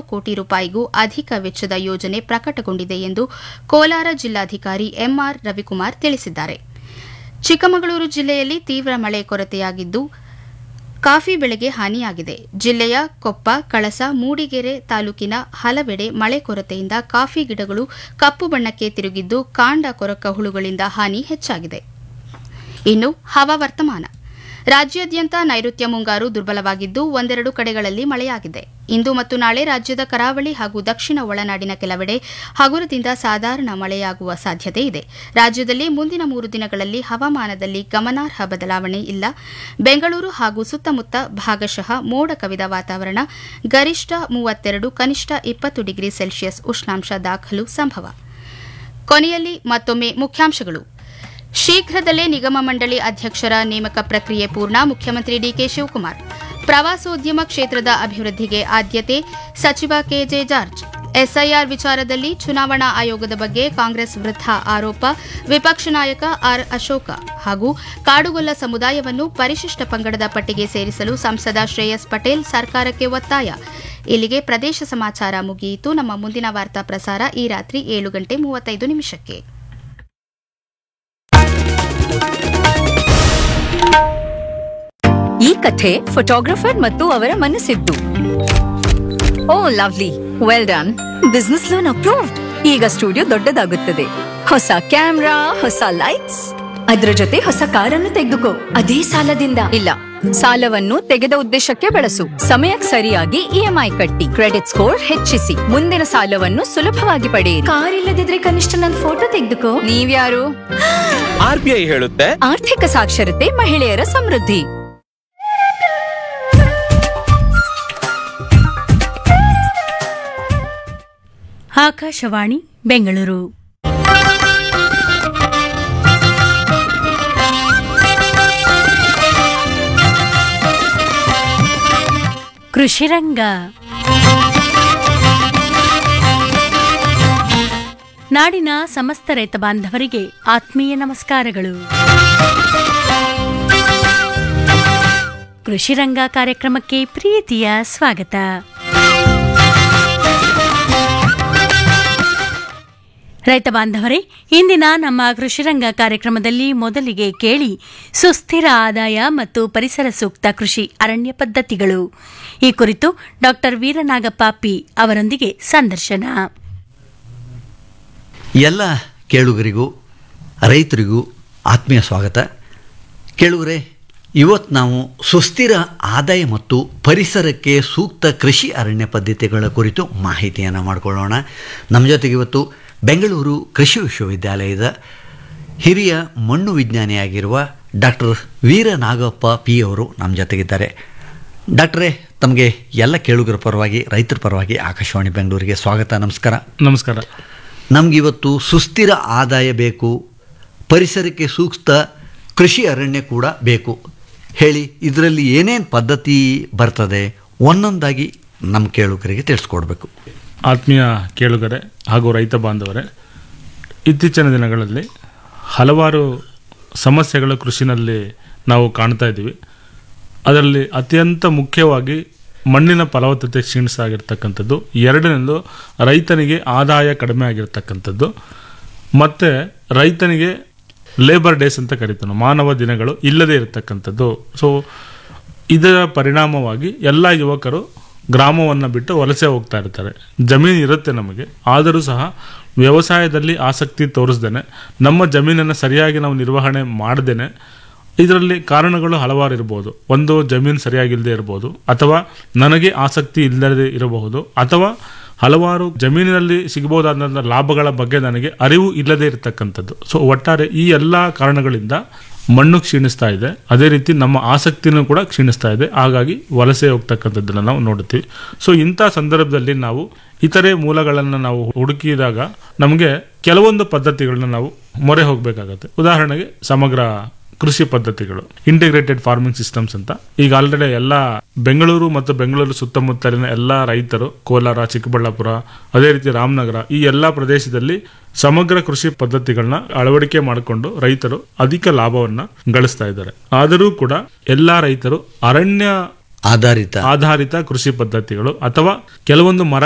ಕೋಟಿ ರೂಪಾಯಿಗೂ ಅಧಿಕ ವೆಚ್ಚದ ಯೋಜನೆ ಪ್ರಕಟಗೊಂಡಿದೆ ಎಂದು ಕೋಲಾರ ಜಿಲ್ಲಾಧಿಕಾರಿ ಎಂಆರ್ ರವಿಕುಮಾರ್ ತಿಳಿಸಿದ್ದಾರೆ ಚಿಕ್ಕಮಗಳೂರು ಜಿಲ್ಲೆಯಲ್ಲಿ ತೀವ್ರ ಮಳೆ ಕೊರತೆಯಾಗಿದ್ದು ಕಾಫಿ ಬೆಳೆಗೆ ಹಾನಿಯಾಗಿದೆ ಜಿಲ್ಲೆಯ ಕೊಪ್ಪ ಕಳಸ ಮೂಡಿಗೆರೆ ತಾಲೂಕಿನ ಹಲವೆಡೆ ಮಳೆ ಕೊರತೆಯಿಂದ ಕಾಫಿ ಗಿಡಗಳು ಕಪ್ಪು ಬಣ್ಣಕ್ಕೆ ತಿರುಗಿದ್ದು ಕಾಂಡ ಕೊರಕ ಹುಳುಗಳಿಂದ ಹಾನಿ ಹೆಚ್ಚಾಗಿದೆ ಇನ್ನು ಹವಾವರ್ತಮಾನ ರಾಜ್ಯಾದ್ಯಂತ ನೈಋತ್ಯ ಮುಂಗಾರು ದುರ್ಬಲವಾಗಿದ್ದು ಒಂದೆರಡು ಕಡೆಗಳಲ್ಲಿ ಮಳೆಯಾಗಿದೆ ಇಂದು ಮತ್ತು ನಾಳೆ ರಾಜ್ಯದ ಕರಾವಳಿ ಹಾಗೂ ದಕ್ಷಿಣ ಒಳನಾಡಿನ ಕೆಲವೆಡೆ ಹಗುರದಿಂದ ಸಾಧಾರಣ ಮಳೆಯಾಗುವ ಸಾಧ್ಯತೆ ಇದೆ ರಾಜ್ಯದಲ್ಲಿ ಮುಂದಿನ ಮೂರು ದಿನಗಳಲ್ಲಿ ಹವಾಮಾನದಲ್ಲಿ ಗಮನಾರ್ಹ ಬದಲಾವಣೆ ಇಲ್ಲ ಬೆಂಗಳೂರು ಹಾಗೂ ಸುತ್ತಮುತ್ತ ಭಾಗಶಃ ಮೋಡ ಕವಿದ ವಾತಾವರಣ ಗರಿಷ್ಠ ಮೂವತ್ತೆರಡು ಕನಿಷ್ಠ ಇಪ್ಪತ್ತು ಡಿಗ್ರಿ ಸೆಲ್ಸಿಯಸ್ ಉಷ್ಣಾಂಶ ದಾಖಲು ಸಂಭವ ಕೊನೆಯಲ್ಲಿ ಮತ್ತೊಮ್ಮೆ ಮುಖ್ಯಾಂಶಗಳು ಶೀಘ್ರದಲ್ಲೇ ನಿಗಮ ಮಂಡಳಿ ಅಧ್ಯಕ್ಷರ ನೇಮಕ ಪ್ರಕ್ರಿಯೆ ಪೂರ್ಣ ಮುಖ್ಯಮಂತ್ರಿ ಡಿಕೆ ಶಿವಕುಮಾರ್ ಪ್ರವಾಸೋದ್ಯಮ ಕ್ಷೇತ್ರದ ಅಭಿವೃದ್ಧಿಗೆ ಆದ್ಯತೆ ಸಚಿವ ಕೆಜೆ ಜಾರ್ಜ್ ಎಸ್ಐಆರ್ ವಿಚಾರದಲ್ಲಿ ಚುನಾವಣಾ ಆಯೋಗದ ಬಗ್ಗೆ ಕಾಂಗ್ರೆಸ್ ವೃದ್ಧ ಆರೋಪ ವಿಪಕ್ಷ ನಾಯಕ ಆರ್ ಅಶೋಕ ಹಾಗೂ ಕಾಡುಗೊಲ್ಲ ಸಮುದಾಯವನ್ನು ಪರಿಶಿಷ್ಟ ಪಂಗಡದ ಪಟ್ಟಿಗೆ ಸೇರಿಸಲು ಸಂಸದ ಶ್ರೇಯಸ್ ಪಟೇಲ್ ಸರ್ಕಾರಕ್ಕೆ ಒತ್ತಾಯ ಇಲ್ಲಿಗೆ ಪ್ರದೇಶ ಸಮಾಚಾರ ಮುಗಿಯಿತು ನಮ್ಮ ಮುಂದಿನ ವಾರ್ತಾ ಪ್ರಸಾರ ಈ ರಾತ್ರಿ ಏಳು ಗಂಟೆ ಮೂವತ್ತೈದು ನಿಮಿಷಕ್ಕೆ ಈ ಕಥೆ ಫೋಟೋಗ್ರಫರ್ ಮತ್ತು ಅವರ ಮನಸ್ಸಿದ್ದು oh lovely well done business loan approved ಈಗ ಸ್ಟುಡಿಯೋ ದೊಡ್ಡದಾಗುತ್ತದೆ ಹೊಸ ಕ್ಯಾಮ್ರಾ ಹೊಸ ಲೈಟ್ಸ್ ಅದ್ರ ಜೊತೆ ಹೊಸ ಕಾರನ್ನು ತೆಗೆದುಕೋ ಅದೇ ಸಾಲದಿಂದ ಇಲ್ಲ ಸಾಲವನ್ನು ತೆಗೆದ ಉದ್ದೇಶಕ್ಕೆ ಬಳಸು ಸಮಯಕ್ಕೆ ಸರಿಯಾಗಿ ಇಎಂಐ ಕಟ್ಟಿ ಕ್ರೆಡಿಟ್ ಸ್ಕೋರ್ ಹೆಚ್ಚಿಸಿ ಮುಂದಿನ ಸಾಲವನ್ನು ಸುಲಭವಾಗಿ ಪಡೆಯಿರಿ ಕಾರ್ ಇಲ್ಲದಿದ್ರೆ ಕನಿಷ್ಠ ನನ್ನ ಫೋಟೋ ತೆಗೆದುಕೋ ನೀವ್ಯಾರು ಆರ್ ಬಿ ಐ ಹೇಳುತ್ತೆ ಆರ್ಥಿಕ ಸಾಕ್ಷರತೆ ಮಹಿಳೆಯರ ಸಮೃದ್ಧಿ ಆಕಾಶವಾಣಿ ಬೆಂಗಳೂರು ಕೃಷಿರಂಗ ನಾಡಿನ ಸಮಸ್ತ ರೈತ ಬಾಂಧವರಿಗೆ ಆತ್ಮೀಯ ನಮಸ್ಕಾರಗಳು ಕೃಷಿರಂಗ ಕಾರ್ಯಕ್ರಮಕ್ಕೆ ಪ್ರೀತಿಯ ಸ್ವಾಗತ ರೈತ ಬಾಂಧವರೇ ಇಂದಿನ ನಮ್ಮ ಕೃಷಿರಂಗ ಕಾರ್ಯಕ್ರಮದಲ್ಲಿ ಮೊದಲಿಗೆ ಕೇಳಿ ಸುಸ್ಥಿರ ಆದಾಯ ಮತ್ತು ಪರಿಸರ ಸೂಕ್ತ ಕೃಷಿ ಅರಣ್ಯ ಪದ್ಧತಿಗಳು ಈ ಕುರಿತು ಡಾಕ್ಟರ್ ವೀರನಾಗಪ್ಪ ಪಿ ಅವರೊಂದಿಗೆ ಸಂದರ್ಶನ ಎಲ್ಲ ಕೇಳುಗರಿಗೂ ರೈತರಿಗೂ ಆತ್ಮೀಯ ಸ್ವಾಗತ ಕೇಳುಗರೆ ಇವತ್ತು ನಾವು ಸುಸ್ಥಿರ ಆದಾಯ ಮತ್ತು ಪರಿಸರಕ್ಕೆ ಸೂಕ್ತ ಕೃಷಿ ಅರಣ್ಯ ಪದ್ಧತಿಗಳ ಕುರಿತು ಮಾಹಿತಿಯನ್ನು ಮಾಡಿಕೊಳ್ಳೋಣ ನಮ್ಮ ಜೊತೆಗೆ ಇವತ್ತು ಬೆಂಗಳೂರು ಕೃಷಿ ವಿಶ್ವವಿದ್ಯಾಲಯದ ಹಿರಿಯ ಮಣ್ಣು ವಿಜ್ಞಾನಿಯಾಗಿರುವ ಡಾಕ್ಟರ್ ವೀರನಾಗಪ್ಪ ಪಿ ಅವರು ನಮ್ಮ ಜೊತೆಗಿದ್ದಾರೆ ಡಾಕ್ಟ್ರೇ ತಮಗೆ ಎಲ್ಲ ಕೇಳುಗರ ಪರವಾಗಿ ರೈತರ ಪರವಾಗಿ ಆಕಾಶವಾಣಿ ಬೆಂಗಳೂರಿಗೆ ಸ್ವಾಗತ ನಮಸ್ಕಾರ ನಮಸ್ಕಾರ ನಮಗಿವತ್ತು ಸುಸ್ಥಿರ ಆದಾಯ ಬೇಕು ಪರಿಸರಕ್ಕೆ ಸೂಕ್ತ ಕೃಷಿ ಅರಣ್ಯ ಕೂಡ ಬೇಕು ಹೇಳಿ ಇದರಲ್ಲಿ ಏನೇನು ಪದ್ಧತಿ ಬರ್ತದೆ ಒಂದೊಂದಾಗಿ ನಮ್ಮ ಕೇಳುಗರಿಗೆ ತಿಳಿಸ್ಕೊಡ್ಬೇಕು ಆತ್ಮೀಯ ಕೇಳುಗರೆ ಹಾಗೂ ರೈತ ಬಾಂಧವರೇ ಇತ್ತೀಚಿನ ದಿನಗಳಲ್ಲಿ ಹಲವಾರು ಸಮಸ್ಯೆಗಳು ಕೃಷಿನಲ್ಲಿ ನಾವು ಕಾಣ್ತಾ ಇದ್ದೀವಿ ಅದರಲ್ಲಿ ಅತ್ಯಂತ ಮುಖ್ಯವಾಗಿ ಮಣ್ಣಿನ ಫಲವತ್ತತೆ ಕ್ಷೀಣಿಸಾಗಿರ್ತಕ್ಕಂಥದ್ದು ಎರಡನೇದು ರೈತನಿಗೆ ಆದಾಯ ಕಡಿಮೆ ಆಗಿರ್ತಕ್ಕಂಥದ್ದು ಮತ್ತು ರೈತನಿಗೆ ಲೇಬರ್ ಡೇಸ್ ಅಂತ ಕರಿತಾನೆ ಮಾನವ ದಿನಗಳು ಇಲ್ಲದೇ ಇರತಕ್ಕಂಥದ್ದು ಸೊ ಇದರ ಪರಿಣಾಮವಾಗಿ ಎಲ್ಲ ಯುವಕರು ಗ್ರಾಮವನ್ನು ಬಿಟ್ಟು ವಲಸೆ ಹೋಗ್ತಾ ಇರ್ತಾರೆ ಜಮೀನು ಇರುತ್ತೆ ನಮಗೆ ಆದರೂ ಸಹ ವ್ಯವಸಾಯದಲ್ಲಿ ಆಸಕ್ತಿ ತೋರಿಸ್ದೇನೆ ನಮ್ಮ ಜಮೀನನ್ನು ಸರಿಯಾಗಿ ನಾವು ನಿರ್ವಹಣೆ ಮಾಡ್ದೇನೆ ಇದರಲ್ಲಿ ಕಾರಣಗಳು ಹಲವಾರು ಇರ್ಬೋದು ಒಂದು ಜಮೀನು ಸರಿಯಾಗಿಲ್ಲದೆ ಇರ್ಬೋದು ಅಥವಾ ನನಗೆ ಆಸಕ್ತಿ ಇಲ್ಲದೆ ಇರಬಹುದು ಅಥವಾ ಹಲವಾರು ಜಮೀನಿನಲ್ಲಿ ಸಿಗಬಹುದಾದಂಥ ಲಾಭಗಳ ಬಗ್ಗೆ ನನಗೆ ಅರಿವು ಇಲ್ಲದೆ ಇರತಕ್ಕಂಥದ್ದು ಸೊ ಒಟ್ಟಾರೆ ಈ ಎಲ್ಲ ಕಾರಣಗಳಿಂದ ಮಣ್ಣು ಕ್ಷೀಣಿಸ್ತಾ ಇದೆ ಅದೇ ರೀತಿ ನಮ್ಮ ಆಸಕ್ತಿನೂ ಕೂಡ ಕ್ಷೀಣಿಸ್ತಾ ಇದೆ ಹಾಗಾಗಿ ವಲಸೆ ಹೋಗ್ತಕ್ಕಂಥದ್ದನ್ನು ನಾವು ನೋಡ್ತೀವಿ ಸೊ ಇಂಥ ಸಂದರ್ಭದಲ್ಲಿ ನಾವು ಇತರೆ ಮೂಲಗಳನ್ನು ನಾವು ಹುಡುಕಿದಾಗ ನಮಗೆ ಕೆಲವೊಂದು ಪದ್ಧತಿಗಳನ್ನ ನಾವು ಮೊರೆ ಹೋಗಬೇಕಾಗತ್ತೆ ಉದಾಹರಣೆಗೆ ಸಮಗ್ರ ಕೃಷಿ ಪದ್ಧತಿಗಳು ಇಂಟಿಗ್ರೇಟೆಡ್ ಫಾರ್ಮಿಂಗ್ ಸಿಸ್ಟಮ್ಸ್ ಅಂತ ಈಗ ಆಲ್ರೆಡಿ ಎಲ್ಲ ಬೆಂಗಳೂರು ಮತ್ತು ಬೆಂಗಳೂರು ಸುತ್ತಮುತ್ತಲಿನ ಎಲ್ಲ ರೈತರು ಕೋಲಾರ ಚಿಕ್ಕಬಳ್ಳಾಪುರ ಅದೇ ರೀತಿ ರಾಮನಗರ ಈ ಎಲ್ಲ ಪ್ರದೇಶದಲ್ಲಿ ಸಮಗ್ರ ಕೃಷಿ ಪದ್ಧತಿಗಳನ್ನ ಅಳವಡಿಕೆ ಮಾಡಿಕೊಂಡು ರೈತರು ಅಧಿಕ ಲಾಭವನ್ನ ಗಳಿಸ್ತಾ ಇದ್ದಾರೆ ಆದರೂ ಕೂಡ ಎಲ್ಲಾ ರೈತರು ಅರಣ್ಯ ಆಧಾರಿತ ಆಧಾರಿತ ಕೃಷಿ ಪದ್ಧತಿಗಳು ಅಥವಾ ಕೆಲವೊಂದು ಮರ